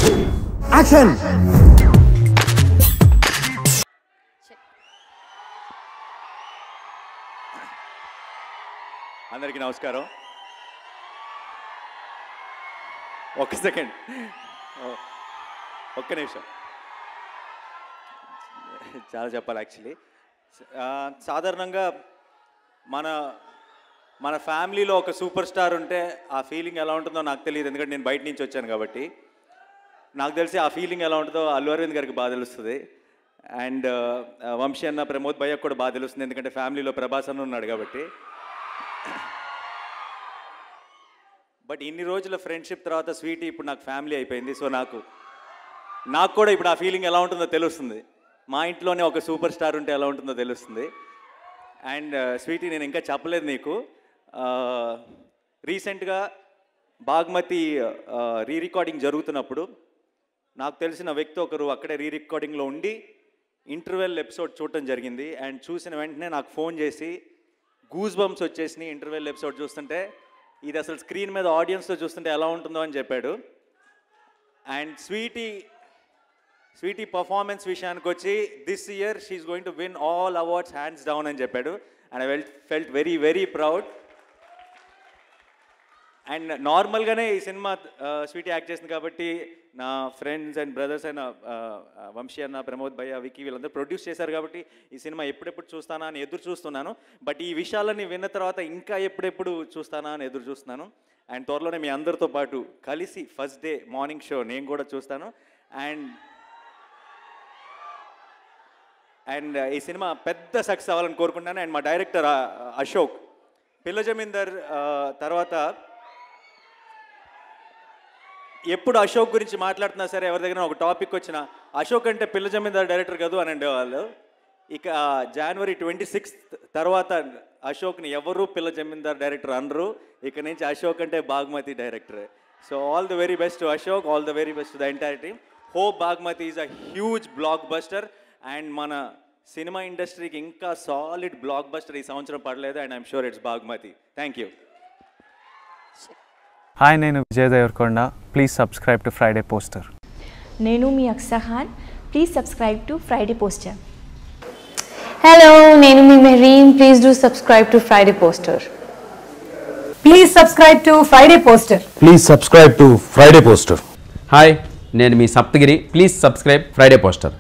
action అందరికీ నమస్కారం ఒక్క సెకండ్ ఓ, ఒక్క నిమిషం చాలా చెప్పాలి యాక్చువల్లీ సాధారణంగా మన మన ఫ్యామిలీలో ఒక సూపర్ స్టార్ ఉంటే ఆ ఫీలింగ్ ఎలా ఉంటుందో నాకు తెలియదు ఎందుకంటే నేను బయట నుంచి వచ్చాను కాబట్టి నాకు తెలిసి ఆ ఫీలింగ్ ఎలా ఉంటుందో అల్లు అరవింద్ గారికి బాగా తెలుస్తుంది అండ్ వంశీ అన్న ప్రమోద్ భయ్యకు కూడా బాగా తెలుస్తుంది ఎందుకంటే ఫ్యామిలీలో ప్రభాస్ అన్న ఉన్నాడు కాబట్టి బట్ ఇన్ని రోజుల ఫ్రెండ్షిప్ తర్వాత స్వీటీ ఇప్పుడు నాకు ఫ్యామిలీ అయిపోయింది సో నాకు నాకు కూడా ఇప్పుడు ఆ ఫీలింగ్ ఎలా ఉంటుందో తెలుస్తుంది మా ఇంట్లోనే ఒక సూపర్ స్టార్ ఉంటే ఎలా ఉంటుందో తెలుస్తుంది అండ్ స్వీటీ నేను ఇంకా చెప్పలేదు నీకు రీసెంట్గా బాగ్మతి రీ రికార్డింగ్ జరుగుతున్నప్పుడు నాకు తెలిసిన వ్యక్తి ఒకరు అక్కడే రీ రికార్డింగ్లో ఉండి ఇంటర్వెల్ ఎపిసోడ్ చూడటం జరిగింది అండ్ చూసిన వెంటనే నాకు ఫోన్ చేసి గూస్ బంప్స్ వచ్చేసినాయి ఇంటర్వెల్ ఎపిసోడ్ చూస్తుంటే ఇది అసలు స్క్రీన్ మీద ఆడియన్స్తో చూస్తుంటే ఎలా ఉంటుందో అని చెప్పాడు అండ్ స్వీటీ స్వీటీ పర్ఫార్మెన్స్ విషయానికి వచ్చి this year she's going to win all awards hands down అని చెప్పాడు and I well felt very very proud and నార్మల్గానే ఈ సినిమా స్వీటీ యాక్ట్ చేసింది కాబట్టి నా ఫ్రెండ్స్ అండ్ బ్రదర్స్ అయిన ఆ, ఆ, వంశీ అన్న ప్రమోద్ భయ్య వికీ వీళ్ళందరూ ప్రొడ్యూస్ చేశారు కాబట్టి ఈ సినిమా ఎప్పుడెప్పుడు చూస్తానా అని ఎదురు చూస్తున్నాను బట్ ఈ విషయాలన్నీ విన్న తర్వాత ఇంకా ఎప్పుడెప్పుడు చూస్తానా అని ఎదురు చూస్తున్నాను అండ్ త్వరలోనే మీ అందరితో పాటు కలిసి ఫస్ట్ డే మార్నింగ్ షో నేను కూడా చూస్తాను అండ్ అండ్ ఈ సినిమా పెద్ద సక్సెస్ అవ్వాలని కోరుకుంటున్నాను అండ్ మా డైరెక్టర్ ఆ, అశోక్ పిల్ల జమీందర్ ఆ, తర్వాత ఎప్పుడు అశోక్ గురించి మాట్లాడుతున్నా సరే ఎవరి దగ్గర ఒక టాపిక్ వచ్చినా అశోక్ అంటే పిల్ల జమీందార్ డైరెక్టర్ కాదు అని ఉండేవాళ్ళు ఇక జనవరి ట్వంటీ సిక్స్త్ తర్వాత అశోక్ని ఎవరు పిల్ల జమీందార్ డైరెక్టర్ అనరు ఇక నుంచి అశోక్ అంటే Bhaagamathie director so all the very best to Ashok all the very best the entire team hope Bhaagamathie is a huge blockbuster and మన సినిమా ఇండస్ట్రీకి ఇంకా సాలిడ్ బ్లాక్ బస్టర్ ఈ సంవత్సరం పడలేదు and I'm sure it's Bhaagamathie thank you hi నేను Vijay Deverakonda please subscribe to Friday poster నేను మీ Aksa Khan please subscribe to Friday poster Hello, నేను మీ Mehreen please do subscribe to Friday poster please subscribe to Friday poster please subscribe to Friday poster hi నేను మీ Saptagiri please subscribe Friday poster